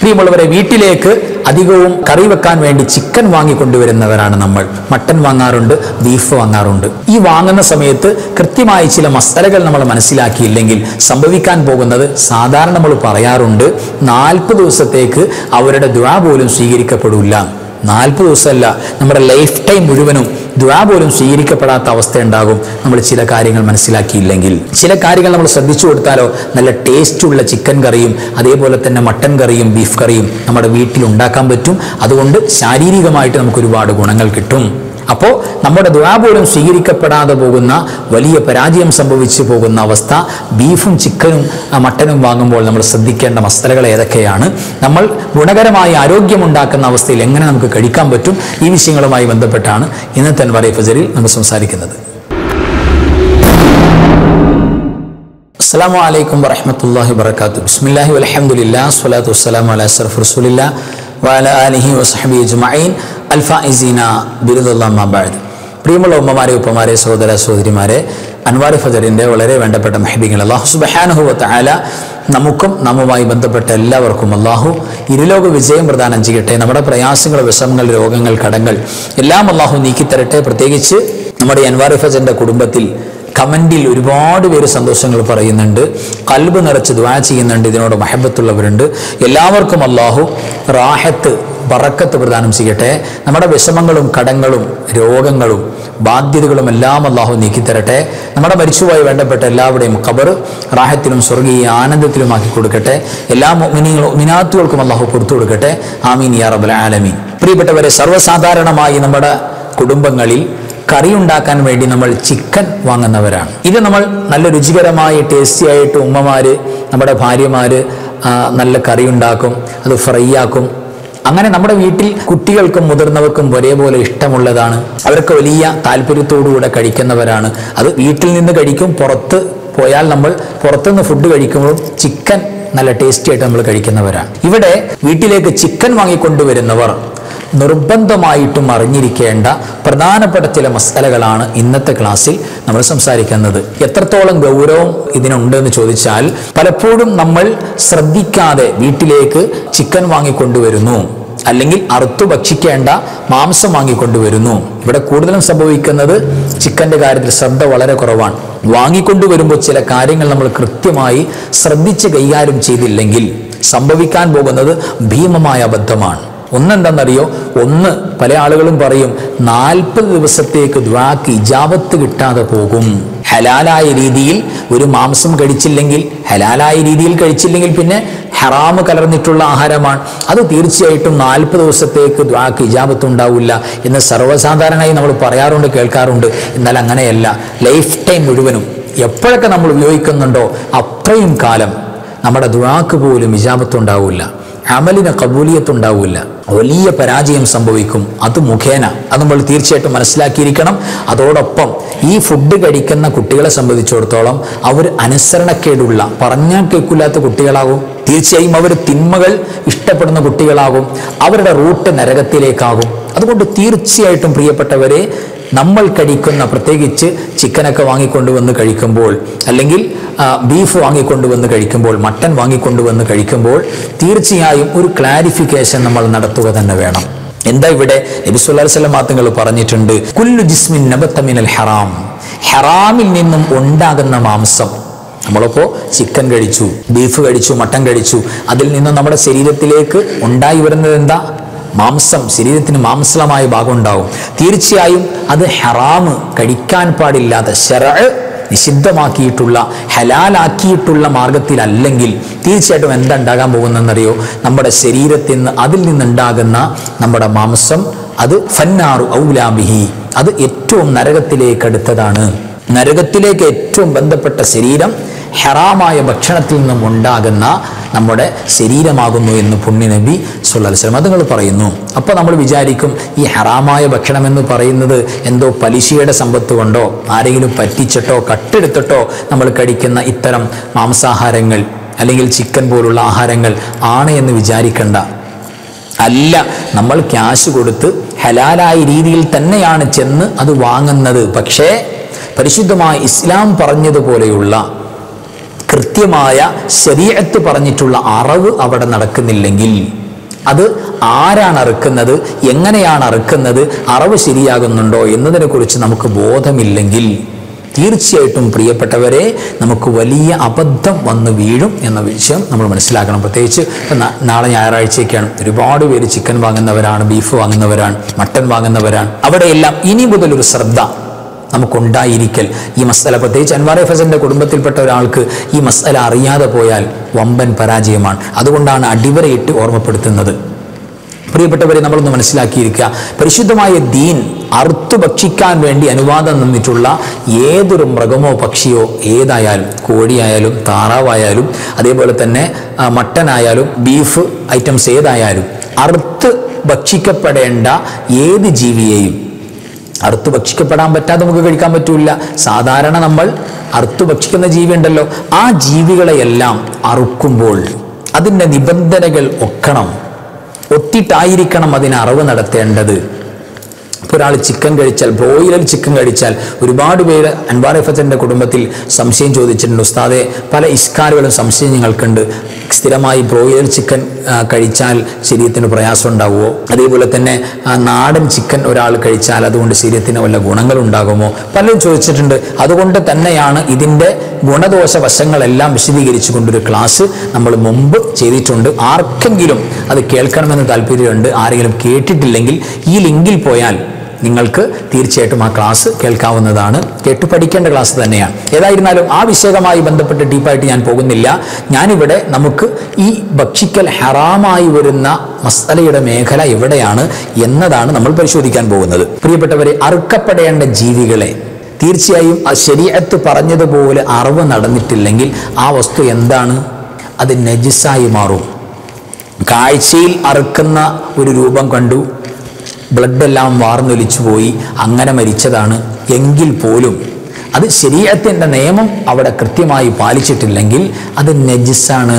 പ്രിയമുള്ളവരെ വീട്ടിലേക്ക് അധികവും കറി വെക്കാൻ വേണ്ടി ചിക്കൻ വാങ്ങിക്കൊണ്ടുവരുന്നവരാണ് നമ്മൾ മട്ടൻ വാങ്ങാറുണ്ട് ബീഫ് വാങ്ങാറുണ്ട് ഈ വാങ്ങുന്ന സമയത്ത് കൃത്യമായി ചില മസാലകൾ നമ്മൾ മനസ്സിലാക്കിയില്ലെങ്കിൽ സംഭവിക്കാൻ പോകുന്നത് സാധാരണ നമ്മൾ പറയാറുണ്ട് നാൽപ്പത് ദിവസത്തേക്ക് അവരുടെ ദ്വാ പോലും സ്വീകരിക്കപ്പെടില്ല നാൽപ്പത് ദിവസമല്ല നമ്മുടെ ലൈഫ് ടൈം മുഴുവനും ദ്വാ പോലും സ്വീകരിക്കപ്പെടാത്ത അവസ്ഥ ഉണ്ടാകും നമ്മൾ ചില കാര്യങ്ങൾ മനസ്സിലാക്കിയില്ലെങ്കിൽ ചില കാര്യങ്ങൾ നമ്മൾ ശ്രദ്ധിച്ചു കൊടുത്താലോ നല്ല ടേസ്റ്റുള്ള ചിക്കൻ കറിയും അതേപോലെ തന്നെ മട്ടൻ കറിയും ബീഫ് കറിയും നമ്മുടെ വീട്ടിൽ ഉണ്ടാക്കാൻ പറ്റും അതുകൊണ്ട് ശാരീരികമായിട്ട് നമുക്ക് ഒരുപാട് ഗുണങ്ങൾ കിട്ടും അപ്പോൾ നമ്മുടെ ദ്വാ പോലും സ്വീകരിക്കപ്പെടാതെ പോകുന്ന വലിയ പരാജയം സംഭവിച്ചു പോകുന്ന അവസ്ഥ ബീഫും ചിക്കനും ആ, മട്ടനും വാങ്ങുമ്പോൾ നമ്മൾ ശ്രദ്ധിക്കേണ്ട മസാലകൾ ഏതൊക്കെയാണ് നമ്മൾ ഗുണകരമായ ആരോഗ്യമുണ്ടാക്കുന്ന അവസ്ഥയിൽ എങ്ങനെ നമുക്ക് കഴിക്കാൻ പറ്റും ഈ വിഷയങ്ങളുമായി ബന്ധപ്പെട്ടാണ് ഇന്നത്തെ അൻവാറി ഫജറിൽ നമ്മൾ സംസാരിക്കുന്നത് അസ്സാം വലൈക്കും വറഹമത്തല്ലാഹി വബർക്കാത്തു ബിസ്മില്ലാഹി വലഹമുല്ലാ സ്വലാത്തു വസ്സലാം അല അസ്റഫ് റസൂലില്ല വഅല ആലിഹി വസഹബി അജ്മഈൻ അൽഫായിസീന ബിരുദുല്ലാബാദ് പ്രിയമുള്ള ഉമ്മമാരെ ഉപ്പമാരെ സഹോദര സഹോദരിമാരെ അൻവാർ ഫജറിൻ്റെ വളരെ വേണ്ടപ്പെട്ട മെഹബിങ്ങൾ അള്ളാഹു സുബഹാനുഹു വതആല നമുക്കും നമ്മുമായി ബന്ധപ്പെട്ട എല്ലാവർക്കും അള്ളാഹു ഇരുലോക വിജയം പ്രദാനം ചെയ്യട്ടെ നമ്മുടെ പ്രയാസങ്ങൾ വിഷമങ്ങൾ രോഗങ്ങൾ കടങ്ങൾ എല്ലാം അള്ളാഹു നീക്കിത്തരട്ടെ പ്രത്യേകിച്ച് നമ്മുടെ ഈ അൻവാർ ഫജറിൻ്റെ കുടുംബത്തിൽ കമൻറ്റിൽ ഒരുപാട് പേര് സന്തോഷങ്ങൾ പറയുന്നുണ്ട് കൽബ് നിറച്ച് ദ്വാ ചെയ്യുന്നുണ്ട് ഇതിനോട് മഹബത്തുള്ളവരുണ്ട് എല്ലാവർക്കും അള്ളാഹു റാഹത്ത് ബറക്കത്ത് പ്രദാനം ചെയ്യട്ടെ നമ്മുടെ വിഷമങ്ങളും കടങ്ങളും രോഗങ്ങളും ബാധ്യതകളും എല്ലാം അള്ളാഹു നീക്കിത്തരട്ടെ നമ്മുടെ മരിച്ചുപോയി വേണ്ടപ്പെട്ട എല്ലാവരുടെയും ഖബർ റാഹത്തിലും സ്വർഗീയ ആനന്ദത്തിലുമാക്കി കൊടുക്കട്ടെ എല്ലാ മിനിങ്ങളും മിനാത്തുകൾക്കും അള്ളാഹു കൊടുത്തു കൊടുക്കട്ടെ ആമീൻ യാ റബ്ബൽ ആലമീൻ പ്രിയപ്പെട്ടവരെ സർവ്വസാധാരണമായി നമ്മുടെ കുടുംബങ്ങളിൽ കറി ഉണ്ടാക്കാൻ വേണ്ടി നമ്മൾ ചിക്കൻ വാങ്ങുന്നവരാണ് ഇത് നമ്മൾ നല്ല രുചികരമായി ടേസ്റ്റി ആയിട്ട് ഉമ്മമാര് നമ്മുടെ ഭാര്യമാര് ആ, നല്ല കറി ഉണ്ടാക്കും അത് ഫ്രൈ ആക്കും അങ്ങനെ നമ്മുടെ വീട്ടിൽ കുട്ടികൾക്കും മുതിർന്നവർക്കും ഒരേപോലെ ഇഷ്ടമുള്ളതാണ് അവർക്ക് വലിയ താല്പര്യത്തോടുകൂടെ കഴിക്കുന്നവരാണ് അത് വീട്ടിൽ നിന്ന് കഴിക്കും പുറത്ത് പോയാൽ നമ്മൾ പുറത്തുനിന്ന് ഫുഡ് കഴിക്കുമ്പോൾ ചിക്കൻ നല്ല ടേസ്റ്റി ആയിട്ട് നമ്മൾ കഴിക്കുന്നവരാണ് ഇവിടെ വീട്ടിലേക്ക് ചിക്കൻ വാങ്ങിക്കൊണ്ടുവരുന്നവർ നിർബന്ധമായിട്ടും അറിഞ്ഞിരിക്കേണ്ട പ്രധാനപ്പെട്ട ചില മസാലകളാണ് ഇന്നത്തെ ക്ലാസ്സിൽ നമ്മൾ സംസാരിക്കുന്നത് എത്രത്തോളം ഗൗരവം ഇതിനുണ്ട് എന്ന് ചോദിച്ചാൽ പലപ്പോഴും നമ്മൾ ശ്രദ്ധിക്കാതെ വീട്ടിലേക്ക് ചിക്കൻ വാങ്ങിക്കൊണ്ടുവരുന്നു അല്ലെങ്കിൽ അറുത്തു ഭക്ഷിക്കേണ്ട മാംസം വാങ്ങിക്കൊണ്ടുവരുന്നു ഇവിടെ കൂടുതലും സംഭവിക്കുന്നത് ചിക്കന്റെ കാര്യത്തിൽ ശ്രദ്ധ വളരെ കുറവാണ് വാങ്ങിക്കൊണ്ടുവരുമ്പോൾ ചില കാര്യങ്ങൾ നമ്മൾ കൃത്യമായി ശ്രദ്ധിച്ച് കൈകാര്യം ചെയ്തില്ലെങ്കിൽ സംഭവിക്കാൻ പോകുന്നത് ഭീമമായ അബദ്ധമാണ് ഒന്നെന്താണെന്നറിയോ ഒന്ന് പല ആളുകളും പറയും നാൽപ്പത് ദിവസത്തേക്ക് ദ്വാക്ക് ഇജാബത്ത് കിട്ടാതെ പോകും ഹലാലായ രീതിയിൽ ഒരു മാംസം കഴിച്ചില്ലെങ്കിൽ ഹലാലായ രീതിയിൽ കഴിച്ചില്ലെങ്കിൽ പിന്നെ ഹറാമ് കലർന്നിട്ടുള്ള ആഹാരമാണ് അത് തീർച്ചയായിട്ടും നാൽപ്പത് ദിവസത്തേക്ക് ദ്വാക്ക് ഇജാബത്ത് ഉണ്ടാവില്ല എന്ന് സർവ്വസാധാരണമായി നമ്മൾ പറയാറുണ്ട് കേൾക്കാറുണ്ട് എന്നാൽ അങ്ങനെയല്ല ലൈഫ് ടൈം മുഴുവനും എപ്പോഴൊക്കെ നമ്മൾ ഉപയോഗിക്കുന്നുണ്ടോ അത്രയും കാലം നമ്മുടെ ദ്വാക്ക് പോലും ഇജാബത്ത് ഉണ്ടാവില്ല അമലിന് കബൂലിയത്തുണ്ടാവില്ല വലിയ പരാജയം സംഭവിക്കും അത് മുഖേന അത് നമ്മൾ തീർച്ചയായിട്ടും മനസ്സിലാക്കിയിരിക്കണം അതോടൊപ്പം ഈ ഫുഡ് കഴിക്കുന്ന കുട്ടികളെ സംബന്ധിച്ചിടത്തോളം അവർ അനുസരണക്കേടുള്ള പറഞ്ഞാൽ കേൾക്കില്ലാത്ത കുട്ടികളാകും തീർച്ചയായും അവർ തിന്മകൾ ഇഷ്ടപ്പെടുന്ന കുട്ടികളാകും അവരുടെ റൂട്ട് നരകത്തിലേക്കാകും അതുകൊണ്ട് തീർച്ചയായിട്ടും പ്രിയപ്പെട്ടവരെ നമ്മൾ കഴിക്കുന്ന പ്രത്യേകിച്ച് ചിക്കനൊക്കെ വാങ്ങിക്കൊണ്ടുവന്ന് കഴിക്കുമ്പോൾ അല്ലെങ്കിൽ ആ, ബീഫ് വാങ്ങിക്കൊണ്ടുവന്ന് കഴിക്കുമ്പോൾ മട്ടൻ വാങ്ങിക്കൊണ്ടുവന്ന് കഴിക്കുമ്പോൾ തീർച്ചയായും ഒരു ക്ലാരിഫിക്കേഷൻ നമ്മൾ നടത്തുക തന്നെ വേണം എന്താ ഇവിടെ നബി സല്ലല്ലാഹു അലൈഹി വസല്ലം മാത്തങ്ങൾ പറഞ്ഞിട്ടുണ്ട് കുല്ലു ജിസ്മിൻ നബത്തമിനൽ ഹറാം ഹറാമിൽ നിന്നും ഉണ്ടാകുന്ന മാംസം നമ്മളിപ്പോൾ ചിക്കൻ കഴിച്ചു ബീഫ് കഴിച്ചു മട്ടൻ കഴിച്ചു അതിൽ നിന്ന് നമ്മുടെ ശരീരത്തിലേക്ക് ഉണ്ടായി വരുന്നത് എന്താ മാംസം ശരീരത്തിന് മാംസളമായ ഭാഗം ഉണ്ടാവും തീർച്ചയായും അത് ഹറാമ് കഴിക്കാൻ പാടില്ലാത്ത ശര നിഷിദ്ധമാക്കിയിട്ടുള്ള ഹലാലാക്കിയിട്ടുള്ള മാർഗത്തിലല്ലെങ്കിൽ തീർച്ചയായിട്ടും എന്താ ഉണ്ടാകാൻ പോകുന്നതെന്നറിയോ നമ്മുടെ ശരീരത്തിൽ നിന്ന് അതിൽ നിന്നുണ്ടാകുന്ന നമ്മുടെ മാംസം അത് ഫന്നാറു ഔലാബിഹി അത് ഏറ്റവും നരകത്തിലേക്ക് അടുത്തതാണ് നരകത്തിലേക്ക് ഏറ്റവും ബന്ധപ്പെട്ട ശരീരം ഹറാമായ ഭക്ഷണത്തിൽ നിന്നും ഉണ്ടാകുന്ന നമ്മുടെ ശരീരമാകുന്നു എന്ന് പുണ്യനബി സുല്ലാസ്ലം അതുങ്ങൾ പറയുന്നു അപ്പോൾ നമ്മൾ വിചാരിക്കും ഈ ഹറാമായ ഭക്ഷണം എന്ന് പറയുന്നത് എന്തോ പലിശയുടെ സമ്പത്ത് കൊണ്ടോ ആരെങ്കിലും പറ്റിച്ചിട്ടോ കട്ടെടുത്തിട്ടോ നമ്മൾ കഴിക്കുന്ന ഇത്തരം മാംസാഹാരങ്ങൾ അല്ലെങ്കിൽ ചിക്കൻ പോലുള്ള ആഹാരങ്ങൾ ആണ് എന്ന് വിചാരിക്കണ്ട അല്ല നമ്മൾ ക്യാഷ് കൊടുത്ത് ഹലാലായ രീതിയിൽ തന്നെയാണ് ചെന്ന് അത് വാങ്ങുന്നത് പക്ഷേ പരിശുദ്ധമായ ഇസ്ലാം പറഞ്ഞതുപോലെയുള്ള കൃത്യമായ ശരീരത്ത് പറഞ്ഞിട്ടുള്ള അറിവ് അവിടെ നടക്കുന്നില്ലെങ്കിൽ അത് ആരാണ് അറുക്കുന്നത് എങ്ങനെയാണ് അറുക്കുന്നത് അറിവ് ശരിയാകുന്നുണ്ടോ എന്നതിനെക്കുറിച്ച് നമുക്ക് ബോധമില്ലെങ്കിൽ തീർച്ചയായിട്ടും പ്രിയപ്പെട്ടവരെ നമുക്ക് വലിയ അബദ്ധം വന്ന് വീഴും എന്ന വിഷയം നമ്മൾ മനസ്സിലാക്കണം പ്രത്യേകിച്ച് ഇപ്പം നാ- നാളെ ഞായറാഴ്ചയൊക്കെയാണ് ഒരുപാട് പേര് ചിക്കൻ വാങ്ങുന്നവരാണ് ബീഫ് വാങ്ങുന്നവരാണ് മട്ടൻ വാങ്ങുന്നവരാണ് അവിടെയെല്ലാം ഇനി മുതലൊരു ശ്രദ്ധ നമുക്കുണ്ടായിരിക്കൽ ഈ മസല പ്രത്യേകിച്ച് അൻവാർ ഫസന്റെ കുടുംബത്തിൽപ്പെട്ട ഒരാൾക്ക് ഈ മസല അറിയാതെ പോയാൽ വമ്പൻ പരാജയമാണ് അതുകൊണ്ടാണ് അടിവരയിട്ട് ഓർമ്മപ്പെടുത്തുന്നത് പ്രിയപ്പെട്ടവരെ നമ്മളൊന്ന് മനസ്സിലാക്കിയിരിക്കുക പരിശുദ്ധമായ ദീൻ അറുത്തു ഭക്ഷിക്കാൻ വേണ്ടി അനുവാദം നിന്നിട്ടുള്ള ഏതൊരു മൃഗമോ പക്ഷിയോ ഏതായാലും കോഴിയായാലും താറാവായാലും അതേപോലെ തന്നെ ആ, മട്ടനായാലും ബീഫ് ഐറ്റംസ് ഏതായാലും അറുത്ത് ഭക്ഷിക്കപ്പെടേണ്ട ഏത് ജീവിയെയും അറുത്ത് ഭക്ഷിക്കപ്പെടാൻ പറ്റാതെ നമുക്ക് കഴിക്കാൻ പറ്റൂല സാധാരണ നമ്മൾ അറുത്ത് ഭക്ഷിക്കുന്ന ജീവി ഉണ്ടല്ലോ ആ ജീവികളെയെല്ലാം അറുക്കുമ്പോൾ അതിൻ്റെ നിബന്ധനകൾ ഒക്കണം ഒത്തിട്ടായിരിക്കണം അതിന് അറിവ് നടത്തേണ്ടത് ഇപ്പോൾ ഒരാൾ ചിക്കൻ കഴിച്ചാൽ ബ്രോയിലർ ചിക്കൻ കഴിച്ചാൽ ഒരുപാട് പേര് അൻവാർ എഫത്തിന്റെ കുടുംബത്തിൽ സംശയം ചോദിച്ചിട്ടുണ്ട് ഉസ്താദെ പല ഇസ്കാരുകളും സംശയം ഞങ്ങൾക്കുണ്ട് സ്ഥിരമായി ബ്രോയിലർ ചിക്കൻ ആ, കഴിച്ചാൽ ശരീരത്തിന് പ്രയാസം ഉണ്ടാവുമോ അതേപോലെ തന്നെ ആ, നാടൻ ചിക്കൻ ഒരാൾ കഴിച്ചാൽ അതുകൊണ്ട് ശരീരത്തിന് വല്ല ഗുണങ്ങളുണ്ടാകുമോ പലരും ചോദിച്ചിട്ടുണ്ട് അതുകൊണ്ട് തന്നെയാണ് ഇതിൻ്റെ ഗുണദോഷ വശങ്ങളെല്ലാം വിശദീകരിച്ചു കൊണ്ടൊരു ക്ലാസ് നമ്മൾ മുമ്പ് ചെയ്തിട്ടുണ്ട് ആർക്കെങ്കിലും അത് കേൾക്കണമെന്ന് താല്പര്യമുണ്ട് ആരെങ്കിലും കേട്ടിട്ടില്ലെങ്കിൽ ഈ ലിങ്കിൽ പോയാൽ നിങ്ങൾക്ക് തീർച്ചയായിട്ടും ആ ക്ലാസ് കേൾക്കാവുന്നതാണ് കേട്ടു പഠിക്കേണ്ട ക്ലാസ് തന്നെയാണ് ഏതായിരുന്നാലും ആ വിഷയവുമായി ബന്ധപ്പെട്ട് ഡീപ്പായിട്ട് ഞാൻ പോകുന്നില്ല ഞാനിവിടെ നമുക്ക് ഈ ഭക്ഷിക്കൽ ഹറാമായി വരുന്ന മസലയുടെ മേഖല എവിടെയാണ് എന്നതാണ് നമ്മൾ പരിശോധിക്കാൻ പോകുന്നത് പ്രിയപ്പെട്ടവരെ അറുക്കപ്പെടേണ്ട ജീവികളെ തീർച്ചയായും ആ ശരീരത്ത് പറഞ്ഞതുപോലെ അറിവ് നടന്നിട്ടില്ലെങ്കിൽ ആ വസ്തു എന്താണ് അത് നജിസായി മാറും കാഴ്ചയിൽ അറുക്കുന്ന ഒരു രൂപം കണ്ടു ബ്ലഡ് എല്ലാം വാർന്നൊലിച്ചു പോയി അങ്ങനെ മരിച്ചതാണ് എങ്കിൽ പോലും അത് ശരീരത്തിൻ്റെ നിയമം അവിടെ കൃത്യമായി പാലിച്ചിട്ടില്ലെങ്കിൽ അത് നജിസാണ്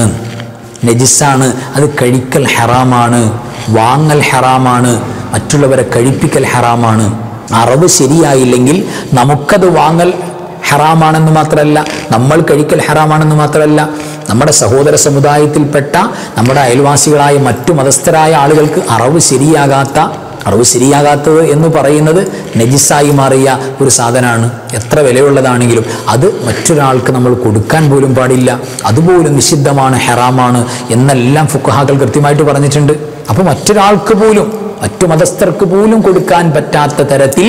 നജിസാണ് അത് കഴിക്കൽ ഹറാമാണ് വാങ്ങൽ ഹറാമാണ് മറ്റുള്ളവരെ കഴിപ്പിക്കൽ ഹറാമാണ് അറിവ് ശരിയായില്ലെങ്കിൽ നമുക്കത് വാങ്ങൽ ഹറാമാണെന്ന് മാത്രമല്ല നമ്മൾ കഴിക്കൽ ഹറാമാണെന്ന് മാത്രമല്ല നമ്മുടെ സഹോദര സമുദായത്തിൽപ്പെട്ട നമ്മുടെ അയൽവാസികളായ മറ്റു മതസ്ഥരായ ആളുകൾക്ക് അറിവ് ശരിയാകാത്ത അറിവ് ശരിയാകാത്തത് എന്ന് പറയുന്നത് നജിസായി മാറിയ ഒരു സാധനമാണ് എത്ര വിലയുള്ളതാണെങ്കിലും അത് മറ്റൊരാൾക്ക് നമ്മൾ കൊടുക്കാൻ പോലും പാടില്ല അതുപോലും നിഷിദ്ധമാണ് ഹെറാമാണ് എന്നെല്ലാം ഫുക്കഹാക്കൾ കൃത്യമായിട്ട് പറഞ്ഞിട്ടുണ്ട് അപ്പോൾ മറ്റൊരാൾക്ക് പോലും മറ്റു മതസ്ഥർക്ക് പോലും കൊടുക്കാൻ പറ്റാത്ത തരത്തിൽ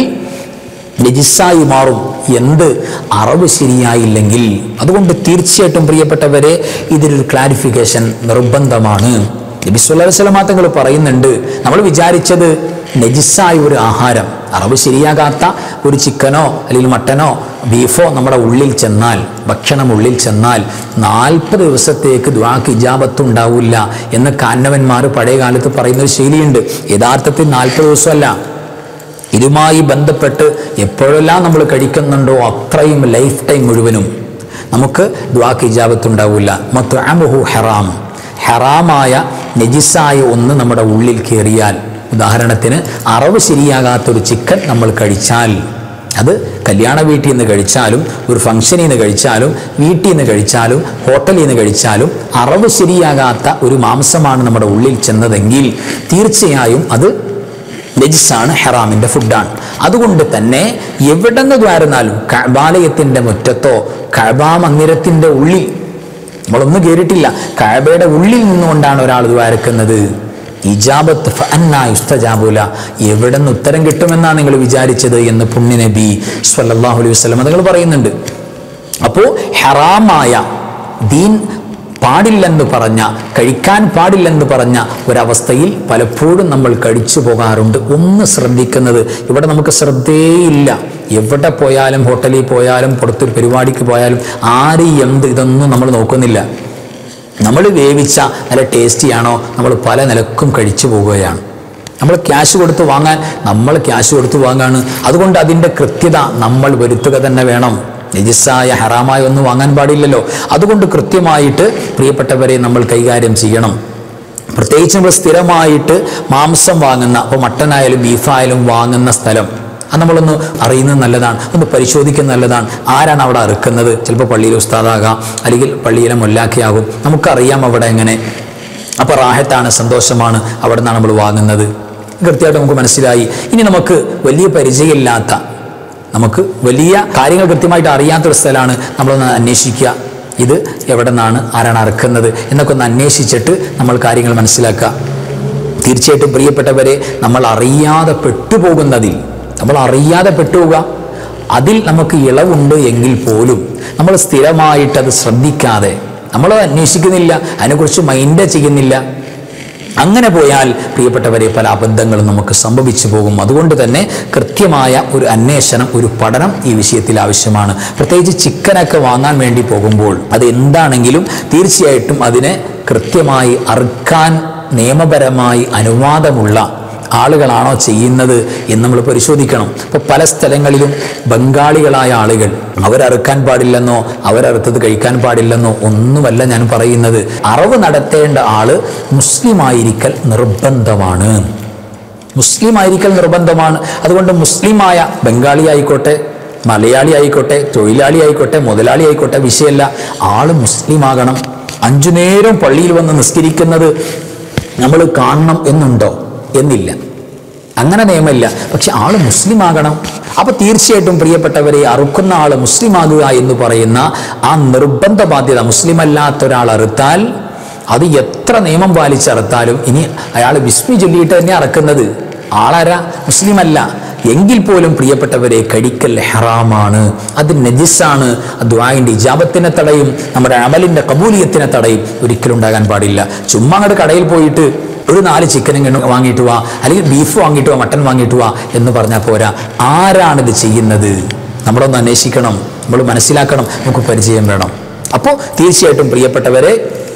നജിസായി മാറും എന്ത് അറിവ് ശരിയായില്ലെങ്കിൽ അതുകൊണ്ട് തീർച്ചയായിട്ടും പ്രിയപ്പെട്ടവരെ ഇതിനൊരു ക്ലാരിഫിക്കേഷൻ നിർബന്ധമാണ് നബി സല്ലല്ലാഹു അലൈഹി വസല്ലമ തങ്ങൾ പറയുന്നുണ്ട് നമ്മൾ വിചാരിച്ചത് നജിസായ ഒരു ആഹാരം അറിവ് ശരിയാകാത്ത ഒരു ചിക്കനോ അല്ലെങ്കിൽ മട്ടനോ ബീഫോ നമ്മുടെ ഉള്ളിൽ ചെന്നാൽ ഭക്ഷണം ഉള്ളിൽ ചെന്നാൽ നാൽപ്പത് ദിവസത്തേക്ക് ദ്വാക്ക് ഇജാബത്ത് ഉണ്ടാവില്ല എന്ന് കാന്നവന്മാർ പഴയ കാലത്ത് പറയുന്ന ഒരു ശൈലിയുണ്ട് യഥാർത്ഥത്തിൽ നാൽപ്പത് ദിവസമല്ല ഇതുമായി ബന്ധപ്പെട്ട് എപ്പോഴെല്ലാം നമ്മൾ കഴിക്കുന്നുണ്ടോ അത്രയും ലൈഫ് ടൈം മുഴുവനും നമുക്ക് ദ്വാക്ക് ഇജാബത്ത് ഉണ്ടാവില്ല മത്അമുഹു ഹറാം ഹറാമായ നജിസായ ഒന്ന് നമ്മുടെ ഉള്ളിൽ കയറിയാൽ ഉദാഹരണത്തിന് അറവ് ശരിയാകാത്തൊരു ചിക്കൻ നമ്മൾ കഴിച്ചാൽ അത് കല്യാണ വീട്ടിൽ നിന്ന് കഴിച്ചാലും ഒരു ഫംഗ്ഷനിൽ നിന്ന് കഴിച്ചാലും വീട്ടിൽ നിന്ന് കഴിച്ചാലും ഹോട്ടലിൽ നിന്ന് കഴിച്ചാലും അറവ് ശരിയാകാത്ത ഒരു മാംസമാണ് നമ്മുടെ ഉള്ളിൽ ചെന്നതെങ്കിൽ തീർച്ചയായും അത് നജിസാണ് ഹെറാമിൻ്റെ ഫുഡാണ് അതുകൊണ്ട് തന്നെ എവിടെ നിന്ന് ദ്വാരുന്നാലും കഴബാലയത്തിൻ്റെ മുറ്റത്തോ കഴബാ മന്ദിരത്തിൻ്റെ ഉള്ളിൽ നമ്മളൊന്നും കേറിയിട്ടില്ല കഴബയുടെ ഉള്ളിൽ നിന്നുകൊണ്ടാണ് ഒരാൾ ദ്വാരക്കുന്നത് ഇജാബത്ത് യുസ്തജാബുല എവിടെ നിന്ന് ഉത്തരം കിട്ടുമെന്നാണ് നിങ്ങൾ വിചാരിച്ചത് എന്ന് പുണ്യ നബി സ്വല്ലല്ലാഹു അലൈഹി വസല്ലം നിങ്ങൾ പറയുന്നുണ്ട് അപ്പോൾ ഹറാമായ ദീൻ പാടില്ലെന്ന് പറഞ്ഞ കഴിക്കാൻ പാടില്ലെന്ന് പറഞ്ഞ ഒരവസ്ഥയിൽ പലപ്പോഴും നമ്മൾ കഴിച്ചു പോകാറുണ്ട് ഒന്ന് ശ്രദ്ധിക്കുന്നത് ഇവിടെ നമുക്ക് ശ്രദ്ധേയില്ല എവിടെ പോയാലും ഹോട്ടലിൽ പോയാലും പുറത്തൊരു പരിപാടിക്ക് പോയാലും ആര് എന്ത് ഇതൊന്നും നമ്മൾ നോക്കുന്നില്ല നമ്മൾ വേവിച്ച നല്ല ടേസ്റ്റിയാണോ നമ്മൾ പല നിലക്കും കഴിച്ചു പോവുകയാണ് നമ്മൾ ക്യാഷ് കൊടുത്ത് വാങ്ങാൻ നമ്മൾ ക്യാഷ് കൊടുത്ത് വാങ്ങാണ് അതുകൊണ്ട് അതിൻ്റെ കൃത്യത നമ്മൾ വരുത്തുക തന്നെ വേണം നജിസായ ഹറാമായ ഒന്നും വാങ്ങാൻ പാടില്ലല്ലോ അതുകൊണ്ട് കൃത്യമായിട്ട് പ്രിയപ്പെട്ടവരെ നമ്മൾ കൈകാര്യം ചെയ്യണം പ്രത്യേകിച്ച് നമ്മൾ സ്ഥിരമായിട്ട് മാംസം വാങ്ങുന്ന അപ്പോൾ മട്ടനായാലും ബീഫായാലും വാങ്ങുന്ന സ്ഥലം അത് നമ്മളൊന്ന് അറിയുന്നത് നല്ലതാണ് ഒന്ന് പരിശോധിക്കുന്നത് നല്ലതാണ് ആരാണ് അവിടെ അറുക്കുന്നത് ചിലപ്പോൾ പള്ളിയിലെ ഉസ്താദാകാം അല്ലെങ്കിൽ പള്ളിയിലെ മുല്ലാക്കിയാകും നമുക്കറിയാം അവിടെ എങ്ങനെ അപ്പോൾ റാഹത്താണ് സന്തോഷമാണ് അവിടെ നിന്നാണ് നമ്മൾ വാങ്ങുന്നത് കൃത്യമായിട്ട് നമുക്ക് മനസ്സിലായി ഇനി നമുക്ക് വലിയ പരിചയമില്ലാത്ത നമുക്ക് വലിയ കാര്യങ്ങൾ കൃത്യമായിട്ട് അറിയാത്തൊരു സ്ഥലമാണ് നമ്മളൊന്ന് അന്വേഷിക്കുക ഇത് എവിടെ നിന്നാണ് ആരാണ് അറുക്കുന്നത് എന്നൊക്കെ ഒന്ന് അന്വേഷിച്ചിട്ട് നമ്മൾ കാര്യങ്ങൾ മനസ്സിലാക്കുക തീർച്ചയായിട്ടും പ്രിയപ്പെട്ടവരെ നമ്മൾ അറിയാതെ പെട്ടുപോകുന്നതിൽ നമ്മൾ അറിയാതെ പെട്ടുപോകുക അതിൽ നമുക്ക് ഇളവുണ്ട് എങ്കിൽ പോലും നമ്മൾ സ്ഥിരമായിട്ട് അത് ശ്രദ്ധിക്കാതെ നമ്മൾ അന്വേഷിക്കുന്നില്ല അതിനെക്കുറിച്ച് മൈൻഡ് ചെയ്യുന്നില്ല അങ്ങനെ പോയാൽ പ്രിയപ്പെട്ടവരെ പല അബദ്ധങ്ങളും നമുക്ക് സംഭവിച്ചു പോകും അതുകൊണ്ട് തന്നെ കൃത്യമായ ഒരു അന്വേഷണം ഒരു പഠനം ഈ വിഷയത്തിൽ ആവശ്യമാണ് പ്രത്യേകിച്ച് ചിക്കനൊക്കെ വാങ്ങാൻ വേണ്ടി പോകുമ്പോൾ അത് എന്താണെങ്കിലും തീർച്ചയായിട്ടും അതിനെ കൃത്യമായി അറുക്കാൻ നിയമപരമായി അനുവാദമുള്ള ആളുകളാണോ ചെയ്യുന്നത് എന്ന് നമ്മൾ പരിശോധിക്കണം ഇപ്പോൾ പല സ്ഥലങ്ങളിലും ബംഗാളികളായ ആളുകൾ അവരറുക്കാൻ പാടില്ലെന്നോ അവരറുത്തത് കഴിക്കാൻ പാടില്ലെന്നോ ഒന്നുമല്ല ഞാൻ പറയുന്നത് അറവ് നടത്തേണ്ട ആള് മുസ്ലിമായിരിക്കൽ നിർബന്ധമാണ് മുസ്ലിം ആയിരിക്കൽ നിർബന്ധമാണ് അതുകൊണ്ട് മുസ്ലിമായ ബംഗാളി ആയിക്കോട്ടെ മലയാളി ആയിക്കോട്ടെ തൊഴിലാളി ആയിക്കോട്ടെ മുതലാളി ആയിക്കോട്ടെ വിഷയമല്ല ആള് മുസ്ലിമാകണം അഞ്ചു നേരം പള്ളിയിൽ വന്ന് നിസ്കരിക്കുന്നത് നമ്മൾ കാണണം എന്നുണ്ടോ എന്നില്ല അങ്ങനെ നിയമമില്ല പക്ഷെ ആള് മുസ്ലിം ആകണം അപ്പൊ തീർച്ചയായിട്ടും പ്രിയപ്പെട്ടവരെ അറുക്കുന്ന ആള് മുസ്ലിം ആകുക എന്ന് പറയുന്ന ആ നിർബന്ധ ബാധ്യത മുസ്ലിം അല്ലാത്ത ഒരാൾ അറുത്താൽ അത് എത്ര നിയമം പാലിച്ചറുത്താലും ഇനി അയാൾ വിസ്മി ചൊല്ലിയിട്ട് തന്നെ അറക്കുന്നത് ആളാരാ മുസ്ലിം അല്ല എങ്കിൽ പോലും പ്രിയപ്പെട്ടവരെ കഴിക്കൽ ഹറാമാണ് അത് നജിസാണ് ദ്വായിൻ്റെ ഇജാബത്തിനെ തടയും നമ്മുടെ അമലിൻ്റെ കബൂലിയത്തിനെ തടയും ഒരിക്കലും ഉണ്ടാകാൻ പാടില്ല ചുമ്മാ അങ്ങോട്ട് കടയിൽ പോയിട്ട് ഒരു നാല് ചിക്കനും കണ്ണു വാങ്ങിയിട്ട് വാ അല്ലെങ്കിൽ ബീഫ് വാങ്ങിയിട്ട് വാ മട്ടൻ വാങ്ങിയിട്ട് വാ എന്ന് പറഞ്ഞാൽ പോരാ ആരാണിത് ചെയ്യുന്നത് നമ്മളൊന്ന് അന്വേഷിക്കണം നമ്മൾ മനസ്സിലാക്കണം നമുക്ക് പരിചയം വേണം അപ്പോൾ തീർച്ചയായിട്ടും പ്രിയപ്പെട്ടവരെ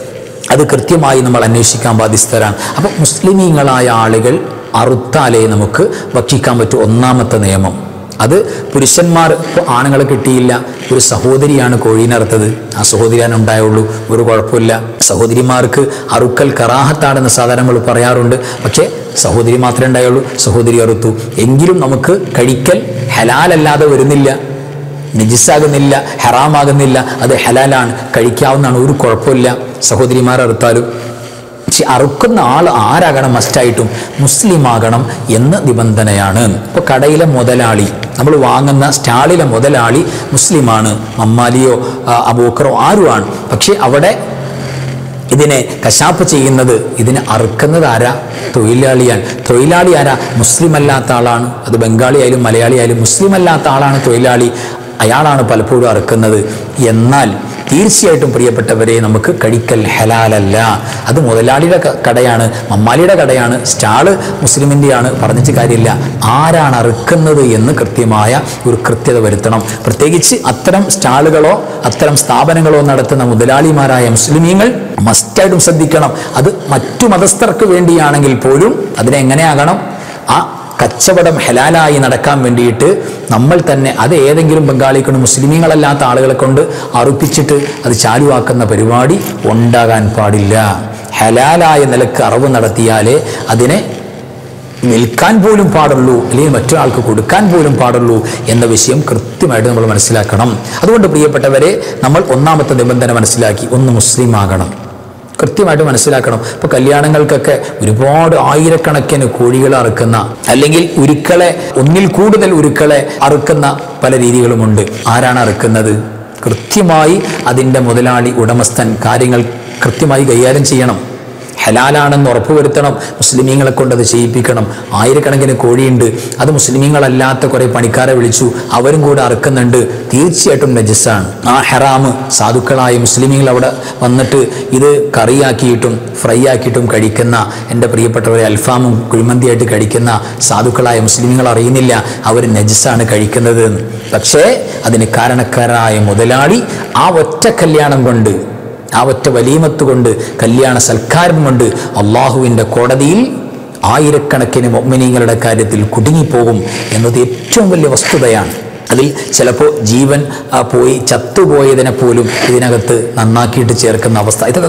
അത് കൃത്യമായി നമ്മൾ അന്വേഷിക്കാൻ ബാധ്യസ്ഥരാണ് അപ്പോൾ മുസ്ലിമീങ്ങളായ ആളുകൾ അറുത്താലേ നമുക്ക് ഭക്ഷിക്കാൻ പറ്റും ഒന്നാമത്തെ നിയമം അത് പുരുഷന്മാർ ഇപ്പോൾ ആണുങ്ങളെ കിട്ടിയില്ല ഒരു സഹോദരിയാണ് കോഴീനെ അറുത്തത് ആ സഹോദരിയാണ് ഉണ്ടായുള്ളൂ ഒരു കുഴപ്പമില്ല സഹോദരിമാർക്ക് അറുക്കൽ കറാഹത്താണെന്ന് സാധാരണ നമ്മൾ പറയാറുണ്ട് പക്ഷേ സഹോദരി മാത്രമേ ഉണ്ടായുള്ളൂ സഹോദരി അറുത്തു എങ്കിലും നമുക്ക് കഴിക്കൽ ഹലാലല്ലാതെ വരുന്നില്ല നിജിസാകുന്നില്ല ഹറാമാകുന്നില്ല അത് ഹലാലാണ് കഴിക്കാവുന്നതാണ് ഒരു കുഴപ്പമില്ല സഹോദരിമാർ അറുത്താലും പക്ഷെ അറുക്കുന്ന ആൾ ആരാകണം മസ്റ്റായിട്ടും മുസ്ലിം ആകണം എന്ന നിബന്ധനയാണ് ഇപ്പോൾ കടയിലെ മുതലാളി നമ്മൾ വാങ്ങുന്ന സ്റ്റാളിലെ മുതലാളി മുസ്ലിമാണ് മമ്മാലിയോ ആ, അബൂക്കറോ ആരുമാണ് പക്ഷേ അവിടെ ഇതിനെ കശാപ്പ് ചെയ്യുന്നത് ഇതിനെ അറുക്കുന്നത് ആരാ തൊഴിലാളിയാണ് തൊഴിലാളി ആരാ മുസ്ലിം അല്ലാത്ത ആളാണ് അത് ബംഗാളി ആയാലും മലയാളി ആയാലും മുസ്ലിം അല്ലാത്ത ആളാണ് തൊഴിലാളി അയാളാണ് പലപ്പോഴും അറുക്കുന്നത് എന്നാൽ തീർച്ചയായിട്ടും പ്രിയപ്പെട്ടവരെ നമുക്ക് കഴിക്കൽ ഹലാലല്ല അത് മുതലാളിയുടെ ക- കടയാണ് മമ്മാലിയുടെ കടയാണ് സ്റ്റാള് മുസ്ലിമിൻ്റെയാണ് പറഞ്ഞിട്ട് കാര്യമില്ല ആരാണ് അറുക്കുന്നത് എന്ന് കൃത്യമായ ഒരു കൃത്യത വരുത്തണം പ്രത്യേകിച്ച് അത്തരം സ്റ്റാളുകളോ അത്തരം സ്ഥാപനങ്ങളോ നടത്തുന്ന മുതലാളിമാരായ മുസ്ലിമീങ്ങൾ മസ്റ്റായിട്ടും ശ്രദ്ധിക്കണം അത് മറ്റു മതസ്ഥർക്ക് വേണ്ടിയാണെങ്കിൽ പോലും അതിനെ എങ്ങനെയാകണം ആ കച്ചവടം ഹലാലായി നടക്കാൻ വേണ്ടിയിട്ട് നമ്മൾ തന്നെ അത് ഏതെങ്കിലും ബംഗാളി കൊണ്ട് മുസ്ലിമീങ്ങളല്ലാത്ത ആളുകളെ കൊണ്ട് അറുപ്പിച്ചിട്ട് അത് ചാലുവാക്കുന്ന പരിപാടി ഉണ്ടാകാൻ പാടില്ല ഹലാലായ നിലക്ക് അറിവ് നടത്തിയാലേ അതിനെ വിൽക്കാൻ പോലും പാടുള്ളൂ അല്ലെങ്കിൽ മറ്റൊരാൾക്ക് കൊടുക്കാൻ പോലും പാടുള്ളൂ എന്ന വിഷയം കൃത്യമായിട്ട് നമ്മൾ മനസ്സിലാക്കണം അതുകൊണ്ട് പ്രിയപ്പെട്ടവരെ നമ്മൾ ഒന്നാമത്തെ നിബന്ധന മനസ്സിലാക്കി ഒന്ന് മുസ്ലിം ആകണം കൃത്യമായിട്ട് മനസ്സിലാക്കണം ഇപ്പൊ കല്യാണങ്ങൾക്കൊക്കെ ഒരുപാട് ആയിരക്കണക്കിന് കോഴികൾ അറുക്കുന്ന അല്ലെങ്കിൽ ഉരുക്കളെ ഒന്നിൽ കൂടുതൽ ഉരുക്കളെ അറുക്കുന്ന പല രീതികളുമുണ്ട് ആരാണ് അറുക്കുന്നത് കൃത്യമായി അതിൻ്റെ മുതലാളി ഉടമസ്ഥൻ കാര്യങ്ങൾ കൃത്യമായി കൈകാര്യം ചെയ്യണം ഹലാലാണെന്ന് ഉറപ്പുവരുത്തണം മുസ്ലിമീങ്ങളെ കൊണ്ട് അത് ചെയ്യിപ്പിക്കണം ആയിരക്കണക്കിന് കോഴിയുണ്ട് അത് മുസ്ലിമീങ്ങളല്ലാത്ത കുറെ പണിക്കാരെ വിളിച്ചു അവരും കൂടെ അറുക്കുന്നുണ്ട് തീർച്ചയായിട്ടും നജസ്സാണ് ആ ഹെറാമ് സാധുക്കളായ മുസ്ലിമീങ്ങൾ അവിടെ വന്നിട്ട് ഇത് കറിയാക്കിയിട്ടും ഫ്രൈ ആക്കിയിട്ടും കഴിക്കുന്ന എൻ്റെ പ്രിയപ്പെട്ടവരെ അൽഫാമും കുഴിമന്തിയായിട്ട് കഴിക്കുന്ന സാധുക്കളായ മുസ്ലിമീങ്ങൾ അറിയുന്നില്ല അവർ നജസ്സാണ് കഴിക്കുന്നത് എന്ന്. പക്ഷേ അതിന് കാരണക്കാരായ മുതലാളി ആ ഒറ്റ കല്യാണം കൊണ്ട് ആ ഒറ്റ വലീമത്ത് കൊണ്ട് കല്യാണ സൽക്കാരം കൊണ്ട് അള്ളാഹുവിൻ്റെ കോടതിയിൽ ആയിരക്കണക്കിന് മൊമ്മിനീങ്ങളുടെ കാര്യത്തിൽ കുടുങ്ങിപ്പോകും എന്നത് ഏറ്റവും വലിയ വസ്തുതയാണ് അതിൽ ചിലപ്പോൾ ജീവൻ ആ, പോയി ചത്തുപോയതിനെ പോലും ഇതിനകത്ത് നന്നാക്കിയിട്ട് ചേർക്കുന്ന അവസ്ഥ ഇതൊക്കെ കൃത്യം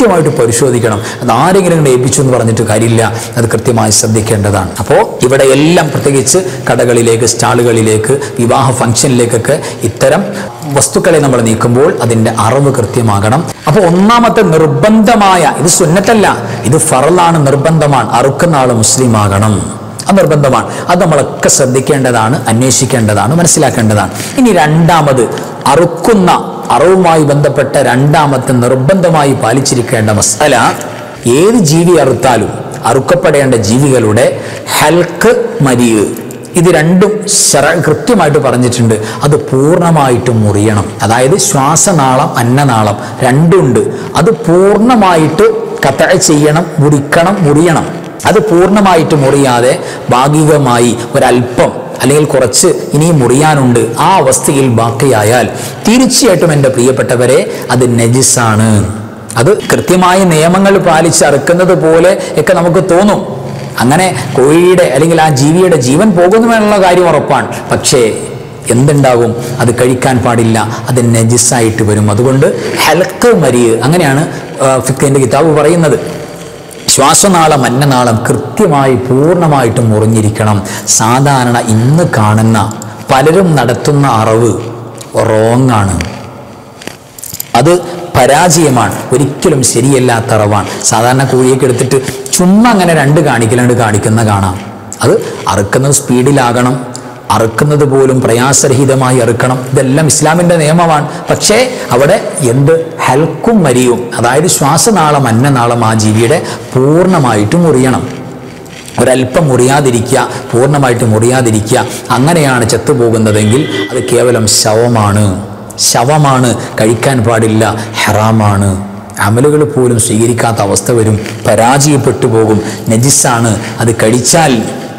കൃത്യമായിട്ട് പരിശോധിക്കണം അത് ആരെങ്കിലും ഇങ്ങനെ ഏൽപ്പിച്ചു എന്ന് പറഞ്ഞിട്ട് കാര്യമില്ല അത് കൃത്യമായി ശ്രദ്ധിക്കേണ്ടതാണ് അപ്പോൾ ഇവിടെ എല്ലാം പ്രത്യേകിച്ച് കടകളിലേക്ക് സ്റ്റാളുകളിലേക്ക് വിവാഹ ഫംഗ്ഷനിലേക്കൊക്കെ ഇത്തരം വസ്തുക്കളെ നമ്മൾ നീക്കുമ്പോൾ അതിൻ്റെ അറിവ് കൃത്യമാകണം അപ്പോൾ ഒന്നാമത്തെ നിർബന്ധമായ ഇത് സുന്നത്തല്ല ഇത് ഫറലാണ് നിർബന്ധമാണ് അറുക്കുന്ന ആൾ മുസ്ലിം ആകണം അത് നിർബന്ധമാണ് അത് നമ്മളൊക്കെ ശ്രദ്ധിക്കേണ്ടതാണ് അന്വേഷിക്കേണ്ടതാണ് മനസ്സിലാക്കേണ്ടതാണ് ഇനി രണ്ടാമത് അറുക്കുന്ന അറിവുമായി ബന്ധപ്പെട്ട രണ്ടാമത്തെ നിർബന്ധമായി പാലിച്ചിരിക്കേണ്ട മസാല ഏത് ജീവി അറുത്താലും അറുക്കപ്പെടേണ്ട ജീവികളുടെ ഹൽക്ക് മരിയ് ഇത് രണ്ടും ശര കൃത്യമായിട്ട് പറഞ്ഞിട്ടുണ്ട് അത് പൂർണ്ണമായിട്ടും മുറിയണം അതായത് ശ്വാസനാളം അന്നനാളം രണ്ടുണ്ട് അത് പൂർണ്ണമായിട്ട് കത്ത ചെയ്യണം മുറിക്കണം മുറിയണം അത് പൂർണ്ണമായിട്ട് മുറിയാതെ ഭാഗികമായി ഒരല്പം അല്ലെങ്കിൽ കുറച്ച് ഇനിയും മുറിയാനുണ്ട് ആ അവസ്ഥയിൽ ബാക്കിയായാൽ തീർച്ചയായിട്ടും എൻ്റെ പ്രിയപ്പെട്ടവരെ അത് നജിസാണ് അത് കൃത്യമായ നിയമങ്ങൾ പാലിച്ച് അറുക്കുന്നത് പോലെ ഒക്കെ നമുക്ക് തോന്നും അങ്ങനെ കോഴിയുടെ അല്ലെങ്കിൽ ആ ജീവിയുടെ ജീവൻ പോകുന്നുവെന്നുള്ള കാര്യം ഉറപ്പാണ് പക്ഷേ എന്തുണ്ടാകും അത് കഴിക്കാൻ പാടില്ല അത് നജിസായിട്ട് വരും അതുകൊണ്ട് ഹെൽക്ക് മരിയ് അങ്ങനെയാണ് ഫിക്കിൻ്റെ കിതാബ് പറയുന്നത് ശ്വാസനാളം അന്നനാളം കൃത്യമായി പൂർണ്ണമായിട്ടും മുറിഞ്ഞിരിക്കണം സാധാരണ ഇന്ന് കാണുന്ന പലരും നടത്തുന്ന അറിവ് റോങ് ആണ് അത് പരാജയമാണ് ഒരിക്കലും ശരിയല്ലാത്ത അറിവാണ് സാധാരണ കോഴിയൊക്കെ എടുത്തിട്ട് ചുമ്മാ അങ്ങനെ രണ്ട് കാണിക്കലുണ്ട് കാണിക്കുന്ന കാണാം അത് അറുക്കുന്നത് സ്പീഡിലാകണം അറുക്കുന്നത് പോലും പ്രയാസരഹിതമായി അറുക്കണം ഇതെല്ലാം ഇസ്ലാമിൻ്റെ നിയമമാണ് പക്ഷേ അവിടെ എന്ത് ഹൽക്കും മരിയും അതായത് ശ്വാസനാളം അന്നനാളം ആ ജീവിയുടെ പൂർണ്ണമായിട്ടും മുറിയണം ഒരല്പം മുറിയാതിരിക്കുക പൂർണ്ണമായിട്ട് മുറിയാതിരിക്കുക അങ്ങനെയാണ് ചത്തുപോകുന്നതെങ്കിൽ അത് കേവലം ശവമാണ് ശവമാണ് കഴിക്കാൻ പാടില്ല ഹറാമാണ് അമലുകൾ പോലും സ്വീകരിക്കാത്ത അവസ്ഥ വരും പരാജയപ്പെട്ടു പോകും നജിസാണ് അത് കഴിച്ചാൽ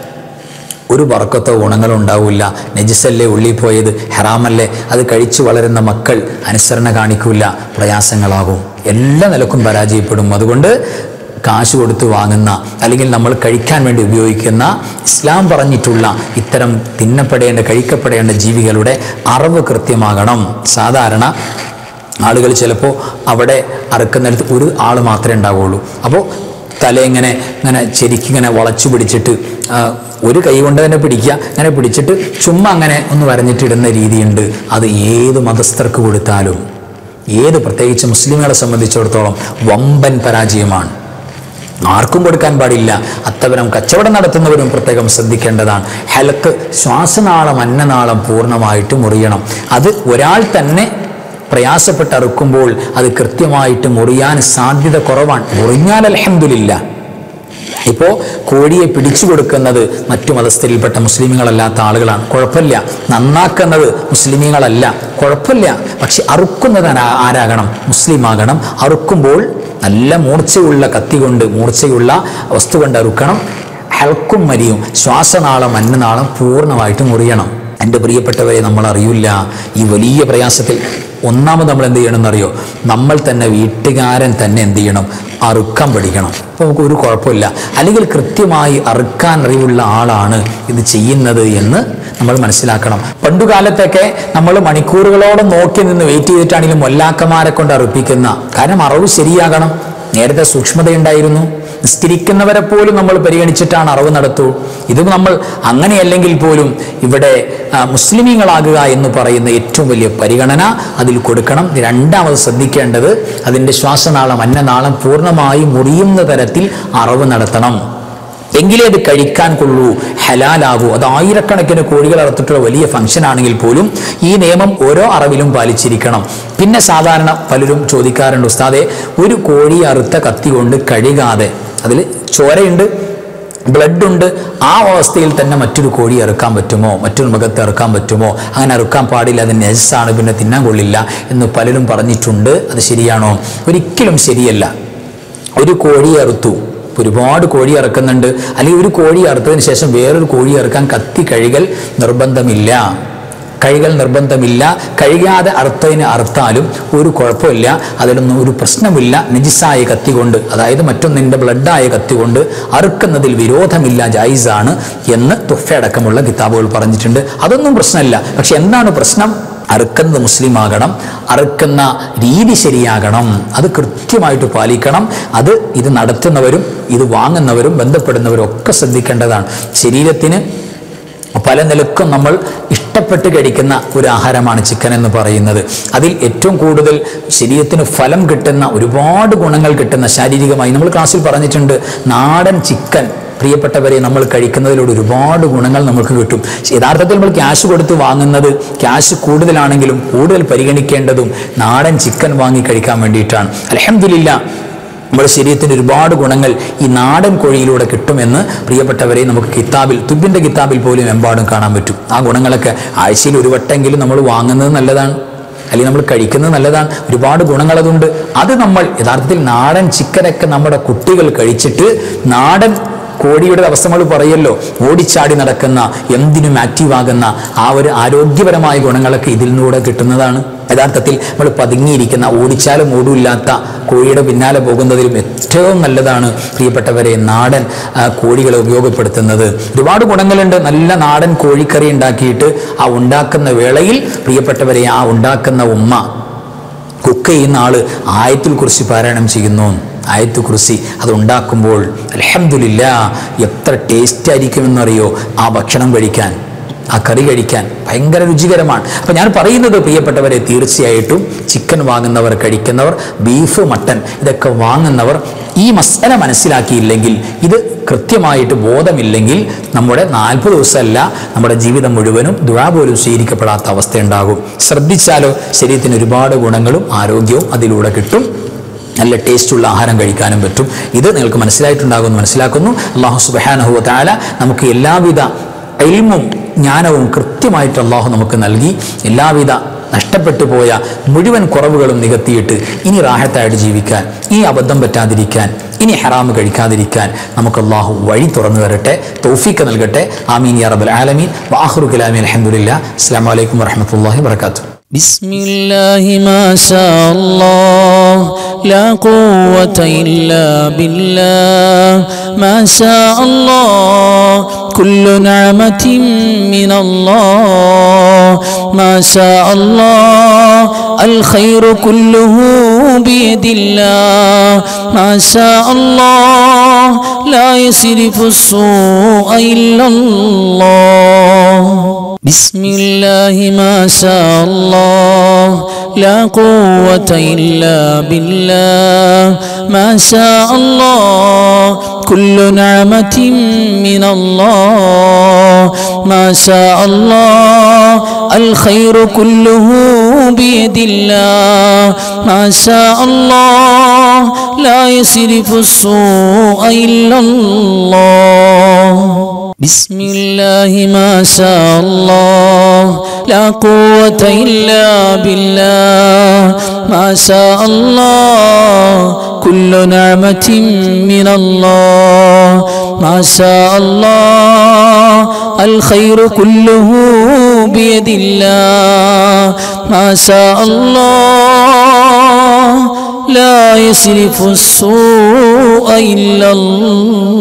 ഒരു വർക്കത്തോ ഗുണങ്ങളോ ഉണ്ടാവില്ല നജിസല്ലേ ഉള്ളിൽ പോയത് ഹറാമല്ലേ അത് കഴിച്ചു വളരുന്ന മക്കൾ അനുസരണ കാണിക്കില്ല പ്രയാസങ്ങളാകും എല്ലാ നിലക്കും പരാജയപ്പെടും അതുകൊണ്ട് കാശ് കൊടുത്ത് വാങ്ങുന്ന അല്ലെങ്കിൽ നമ്മൾ കഴിക്കാൻ വേണ്ടി ഉപയോഗിക്കുന്ന ഇസ്ലാം പറഞ്ഞിട്ടുള്ള ഇത്തരം തിന്നപ്പെടേണ്ട കഴിക്കപ്പെടേണ്ട ജീവികളുടെ അറിവ് കൃത്യമാകണം സാധാരണ ആളുകൾ ചിലപ്പോൾ അവിടെ അറുക്കുന്നിടത്ത് ഒരു ആൾ മാത്രമേ ഉണ്ടാവുകയുള്ളൂ അപ്പോൾ തല ഇങ്ങനെ ഇങ്ങനെ ശരിക്കിങ്ങനെ വളച്ചു പിടിച്ചിട്ട് ആ, ഒരു കൈ കൊണ്ട് തന്നെ പിടിക്കുക അങ്ങനെ പിടിച്ചിട്ട് ചുമ്മാ അങ്ങനെ ഒന്ന് വരഞ്ഞിട്ടിടുന്ന രീതിയുണ്ട് അത് ഏത് മതസ്ഥർക്ക് കൊടുത്താലും ഏത് പ്രത്യേകിച്ച് മുസ്ലിങ്ങളെ സംബന്ധിച്ചിടത്തോളം വമ്പൻ പരാജയമാണ് ആർക്കും കൊടുക്കാൻ പാടില്ല അത്തവരം കച്ചവടം നടത്തുന്നവരും പ്രത്യേകം ശ്രദ്ധിക്കേണ്ടതാണ് ഹെലക്ക് ശ്വാസനാളം അന്നനാളം പൂർണ്ണമായിട്ട് മുറിയണം അത് ഒരാൾ തന്നെ പ്രയാസപ്പെട്ട് അറുക്കുമ്പോൾ അത് കൃത്യമായിട്ട് മുറിയാൻ സാധ്യത കുറവാണ് മുറിഞ്ഞാൽ അലഹമില്ല ഇപ്പോൾ കോഴിയെ പിടിച്ചു കൊടുക്കുന്നത് മറ്റു മതസ്ഥരിൽപ്പെട്ട മുസ്ലിമുകളല്ലാത്ത ആളുകളാണ് കുഴപ്പമില്ല നന്നാക്കുന്നത് മുസ്ലിമീങ്ങളല്ല കുഴപ്പമില്ല പക്ഷെ അറുക്കുന്നത് ആരാ- ആരാകണം മുസ്ലിം ആകണം അറുക്കുമ്പോൾ നല്ല മൂർച്ചയുള്ള കത്തി കൊണ്ട് മൂർച്ചയുള്ള വസ്തു കൊണ്ട് അറുക്കണം ഹൽക്കും മരിയും ശ്വാസനാളം അന്നനാളം പൂർണ്ണമായിട്ട് മുറിയണം എൻ്റെ പ്രിയപ്പെട്ടവരെ നമ്മൾ അറിയില്ല ഈ വലിയ പ്രയാസത്തിൽ ഒന്നാമത് നമ്മൾ എന്ത് ചെയ്യണമെന്നറിയോ നമ്മൾ തന്നെ വീട്ടുകാരൻ തന്നെ എന്ത് ചെയ്യണം അറുക്കാൻ പഠിക്കണം അപ്പോൾ നമുക്ക് ഒരു കുഴപ്പമില്ല അല്ലെങ്കിൽ കൃത്യമായി അറുക്കാൻ അറിവുള്ള ആളാണ് ഇത് ചെയ്യുന്നത് എന്ന് നമ്മൾ മനസ്സിലാക്കണം പണ്ടുകാലത്തൊക്കെ നമ്മൾ മണിക്കൂറുകളോളം നോക്കി നിന്ന് വെയിറ്റ് ചെയ്തിട്ടാണെങ്കിലും മൊല്ലാക്കന്മാരെ കൊണ്ട് അറുപ്പിക്കുന്ന കാരണം അറിവ് ശരിയാകണം നേരത്തെ സൂക്ഷ്മതയുണ്ടായിരുന്നു നിസ്കരിക്കുന്നവരെ പോലും നമ്മൾ പരിഗണിച്ചിട്ടാണ് അറിവ് നടത്തൂ ഇത് നമ്മൾ അങ്ങനെയല്ലെങ്കിൽ പോലും ഇവിടെ ആ, മുസ്ലിമീങ്ങളാകുക എന്ന് പറയുന്ന ഏറ്റവും വലിയ പരിഗണന അതിൽ കൊടുക്കണം രണ്ടാമത് ശ്രദ്ധിക്കേണ്ടത് അതിൻ്റെ ശ്വാസനാളം അന്നനാളം പൂർണ്ണമായും മുറിയുന്ന തരത്തിൽ അറിവ് നടത്തണം എങ്കിലേ അത് കഴിക്കാൻ കൊള്ളൂ ഹലാലാകൂ അത് ആയിരക്കണക്കിന് കോഴികൾ അറുത്തിട്ടുള്ള വലിയ ഫംഗ്ഷൻ ആണെങ്കിൽ പോലും ഈ നിയമം ഓരോ അറിവിലും പാലിച്ചിരിക്കണം പിന്നെ സാധാരണ പലരും ചോദിക്കാറുണ്ട് ഉസ്താദെ ഒരു കോഴി അറുത്ത കത്തി കൊണ്ട് കഴുകാതെ അതിൽ ചോരയുണ്ട് ബ്ലഡ് ഉണ്ട് ആ അവസ്ഥയിൽ തന്നെ മറ്റൊരു കോഴി ഇറക്കാൻ പറ്റുമോ മറ്റൊരു മൃഗത്തെ ഇറക്കാൻ പറ്റുമോ അങ്ങനെ ഇറക്കാൻ പാടില്ല അത് നെജസാണ് പിന്നെ തിന്നാൻ കൊള്ളില്ല എന്ന് പലരും പറഞ്ഞിട്ടുണ്ട് അത് ശരിയാണോ ഒരിക്കലും ശരിയല്ല ഒരു കോഴി അറുത്തു ഇപ്പൊ ഒരുപാട് കോഴി ഇറക്കുന്നുണ്ട് അല്ലെങ്കിൽ ഒരു കോഴി അറുത്തതിന് ശേഷം വേറൊരു കോഴി ഇറക്കാൻ കത്തി കഴുകൽ നിർബന്ധമില്ല കഴുകൽ നിർബന്ധമില്ല കഴുകാതെ അറുത്തതിന് അറുത്താലും ഒരു കുഴപ്പമില്ല അതിലൊന്നും ഒരു പ്രശ്നമില്ല നിജിസായ കത്തി കൊണ്ട് അതായത് മറ്റൊന്നിൻ്റെ ബ്ലഡായ കത്തി കൊണ്ട് അറുക്കുന്നതിൽ വിരോധമില്ല ജായിസാണ് എന്ന് തുഫയടക്കമുള്ള കിതാബുകൾ പറഞ്ഞിട്ടുണ്ട് അതൊന്നും പ്രശ്നമില്ല പക്ഷെ എന്താണ് പ്രശ്നം അറുക്കുന്നത് മുസ്ലിം ആകണം അറുക്കുന്ന രീതി ശരിയാകണം അത് കൃത്യമായിട്ട് പാലിക്കണം അത് ഇത് നടത്തുന്നവരും ഇത് വാങ്ങുന്നവരും ബന്ധപ്പെടുന്നവരും ഒക്കെ ശ്രദ്ധിക്കേണ്ടതാണ് ശരീരത്തിന് പല നിലക്കും നമ്മൾ ഇഷ്ടപ്പെട്ട് കഴിക്കുന്ന ഒരു ആഹാരമാണ് ചിക്കൻ എന്ന് പറയുന്നത് അതിൽ ഏറ്റവും കൂടുതൽ ശരീരത്തിന് ഫലം കിട്ടുന്ന ഒരുപാട് ഗുണങ്ങൾ കിട്ടുന്ന ശാരീരികമായി നമ്മൾ ക്ലാസ്സിൽ പറഞ്ഞിട്ടുണ്ട് നാടൻ ചിക്കൻ പ്രിയപ്പെട്ടവരെ നമ്മൾ കഴിക്കുന്നതിലൂടെ ഒരുപാട് ഗുണങ്ങൾ നമുക്ക് കിട്ടും യഥാർത്ഥത്തിൽ നമ്മൾ ക്യാഷ് കൊടുത്ത് വാങ്ങുന്നത് ക്യാഷ് കൂടുതലാണെങ്കിലും കൂടുതൽ പരിഗണിക്കേണ്ടതും നാടൻ ചിക്കൻ വാങ്ങി കഴിക്കാൻ വേണ്ടിയിട്ടാണ് അലഹമില്ല നമ്മുടെ ശരീരത്തിന് ഒരുപാട് ഗുണങ്ങൾ ഈ നാടൻ കോഴിയിലൂടെ കിട്ടുമെന്ന് പ്രിയപ്പെട്ടവരെ നമുക്ക് കിതാബിൽ തുബിൻ്റെ കിതാബിൽ പോലും എമ്പാടും കാണാൻ പറ്റും ആ ഗുണങ്ങളൊക്കെ ആഴ്ചയിൽ ഒരു വട്ടെങ്കിലും നമ്മൾ വാങ്ങുന്നത് നല്ലതാണ് അല്ലെങ്കിൽ നമ്മൾ കഴിക്കുന്നത് നല്ലതാണ് ഒരുപാട് ഗുണങ്ങളതുണ്ട് അത് നമ്മൾ യഥാർത്ഥത്തിൽ നാടൻ ചിക്കനൊക്കെ നമ്മുടെ കുട്ടികൾ കഴിച്ചിട്ട് നാടൻ കോടിയുടെ അവസ്ഥ നമ്മൾ പറയല്ലോ ഓടിച്ചാടി നടക്കുന്ന എന്തിനും ആക്റ്റീവ് ആകുന്ന ആ ഒരു ആരോഗ്യപരമായ ഗുണങ്ങളൊക്കെ ഇതിൽ നിന്നൂടെ കിട്ടുന്നതാണ് യഥാർത്ഥത്തിൽ നമ്മൾ പതുങ്ങിയിരിക്കുന്ന ഓടിച്ചാലും ഓടില്ലാത്ത കോഴിയുടെ പിന്നാലെ പോകുന്നതിലും ഏറ്റവും നല്ലതാണ് പ്രിയപ്പെട്ടവരെ നാടൻ ആ, കോഴികളെ ഉപയോഗപ്പെടുത്തുന്നത് ഒരുപാട് ഗുണങ്ങളുണ്ട് നല്ല നാടൻ കോഴിക്കറി ഉണ്ടാക്കിയിട്ട് ആ ഉണ്ടാക്കുന്ന വേളയിൽ പ്രിയപ്പെട്ടവരെ ആ ഉണ്ടാക്കുന്ന ഉമ്മ കുക്ക് ചെയ്യുന്ന ആള് ആയത്തിൽ കുറിച്ച് പാരായണം ചെയ്യുന്നു ആയത്ത് കുറിച്ച് അത് ഉണ്ടാക്കുമ്പോൾ അലഹമില്ല എത്ര ടേസ്റ്റ് ആയിരിക്കുമെന്നറിയോ ആ ഭക്ഷണം കഴിക്കാൻ ആ കറി കഴിക്കാൻ ഭയങ്കര രുചികരമാണ് അപ്പം ഞാൻ പറയുന്നത് പ്രിയപ്പെട്ടവരെ തീർച്ചയായിട്ടും ചിക്കൻ വാങ്ങുന്നവർ കഴിക്കുന്നവർ ബീഫ് മട്ടൻ ഇതൊക്കെ വാങ്ങുന്നവർ ഈ മസാല മനസ്സിലാക്കിയില്ലെങ്കിൽ ഇത് കൃത്യമായിട്ട് ബോധമില്ലെങ്കിൽ നമ്മുടെ നാൽപ്പത് ദിവസമല്ല നമ്മുടെ ജീവിതം മുഴുവനും ദുഴ പോലും സ്വീകരിക്കപ്പെടാത്ത അവസ്ഥയുണ്ടാകും ശ്രദ്ധിച്ചാലോ ശരീരത്തിന് ഒരുപാട് ഗുണങ്ങളും ആരോഗ്യവും അതിലൂടെ കിട്ടും നല്ല ടേസ്റ്റുള്ള ആഹാരം കഴിക്കാനും പറ്റും ഇത് നിങ്ങൾക്ക് മനസ്സിലായിട്ടുണ്ടാകുമെന്ന് മനസ്സിലാക്കുന്നു അള്ളാഹു സുബാനഹു താല നമുക്ക് എല്ലാവിധ എൽമും ജ്ഞാനവും കൃത്യമായിട്ട് അള്ളാഹു നമുക്ക് നൽകി എല്ലാവിധ നഷ്ടപ്പെട്ടു പോയ മുഴുവൻ കുറവുകളും നികത്തിയിട്ട് ഇനി റാഹത്തായിട്ട് ജീവിക്കാൻ ഇനി അബദ്ധം പറ്റാതിരിക്കാൻ ഇനി ഹറാമ് കഴിക്കാതിരിക്കാൻ നമുക്ക് അള്ളാഹു വഴി തുറന്നു തരട്ടെ തൗഫീക്ക് നൽകട്ടെ ആമീൻ യാ റബ്ബൽ ആലമീൻ വാഹുറു കലാമി അലഹമുല്ല അസ്സാം വലൈക്കും വറഹമത്തല്ലാഹി വർക്കാത്തു بسم الله ما شاء الله لا قوة إلا بالله ما شاء الله كل نعمة من الله ما شاء الله الخير كله بيد الله ما شاء الله لا يصرف السوء إلا الله بسم الله ما شاء الله لا قوة إلا بالله ما شاء الله كل نعمة من الله ما شاء الله الخير كله بيد الله ما شاء الله لا يصرف السوء إلا الله بسم الله ما شاء الله لا قوة إلا بالله ما شاء الله كل نعمة من الله ما شاء الله الخير كله بيد الله ما شاء الله لا يصرف السوء إلا الله